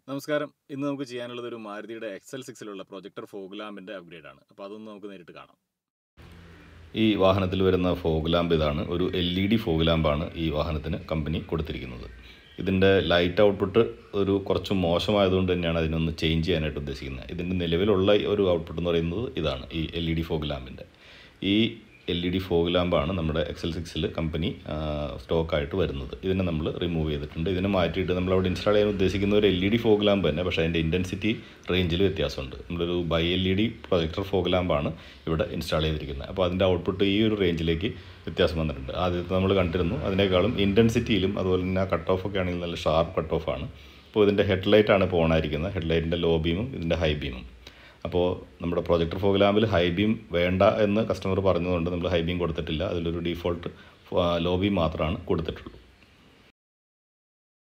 നമസ്കാരം ഇന്ന് നമുക്ക് ചെയ്യാനുള്ളത് ഒരു മാരുതിയുടെ എക്സൽ സിക്സിലുള്ള പ്രൊജക്ടർ ഫോഗ് ലാമ്പിൻ്റെ അപ്ഗ്രേഡ് ആണ് അപ്പോൾ അതൊന്ന് നമുക്ക് നേരിട്ട് കാണാം ഈ വാഹനത്തിൽ വരുന്ന ഫോഗ് ലാമ്പ് ഇതാണ് ഒരു എൽ ഇ ഡി ഫോഗ് ലാമ്പാണ് ഈ വാഹനത്തിന് കമ്പനി കൊടുത്തിരിക്കുന്നത് ഇതിൻ്റെ ലൈറ്റ് ഔട്ട്പുട്ട് ഒരു കുറച്ച് മോശമായതുകൊണ്ട് തന്നെയാണ് അതിനൊന്ന് ചേഞ്ച് ചെയ്യാനായിട്ട് ഉദ്ദേശിക്കുന്നത് ഇതിൻ്റെ നിലവിലുള്ള ഒരു ഔട്ട്പുട്ട് എന്ന് പറയുന്നത് ഇതാണ് ഈ എൽ ഇ ഡി ഫോഗ് ലാമ്പിൻ്റെ ഈ എൽ ഇ ഡി ഫോഗ് ലാമ്പാണ് നമ്മുടെ എക്സൽ സിക്സിൽ കമ്പനി സ്റ്റോക്കായിട്ട് വരുന്നത് ഇതിനെ നമ്മൾ റിമൂവ് ചെയ്തിട്ടുണ്ട് ഇതിനെ മാറ്റിയിട്ട് നമ്മൾ അവിടെ ഇൻസ്റ്റാൾ ചെയ്യാൻ ഉദ്ദേശിക്കുന്ന ഒരു L E D fog lamp തന്നെ പക്ഷേ അതിൻ്റെ ഇൻറ്റൻസിറ്റി റേഞ്ചിൽ വ്യത്യാസമുണ്ട് നമ്മളൊരു bi L E D projector fog ലാമ്പാണ് ഇവിടെ ഇൻസ്റ്റാൾ ചെയ്തിരിക്കുന്നത് അപ്പോൾ അതിൻ്റെ ഔട്ട്പുട്ട് ഈ ഒരു റേഞ്ചിലേക്ക് വ്യത്യാസം വന്നിട്ടുണ്ട് ആദ്യത്തെ നമ്മൾ കണ്ടിരുന്നു അതിനേക്കാളും ഇൻറ്റൻസിറ്റിയിലും അതുപോലെ തന്നെ കട്ട് ഓഫ് ഒക്കെ ആണെങ്കിൽ നല്ല ഷാർപ്പ് കട്ട് ഓഫ് ആണ് അപ്പോൾ ഇതിൻ്റെ ഹെഡ്ലൈറ്റാണ് ഇപ്പോൾ ഓണായിരിക്കുന്നത് ഹെഡ്ലൈറ്റിൻ്റെ ലോ ബീമും ഇതിൻ്റെ ഹൈ ബീമും അപ്പോൾ നമ്മുടെ പ്രൊജക്ടർ ഫോഗ് ലാമ്പിൽ ഹൈ ബീം വേണ്ട എന്ന് കസ്റ്റമർ പറഞ്ഞതുകൊണ്ട് നമ്മൾ ഹൈ ബീം കൊടുത്തിട്ടില്ല അതിലൊരു ഡീഫോൾട്ട് ലോ ബീം മാത്രമാണ് കൊടുത്തിട്ടുള്ളൂ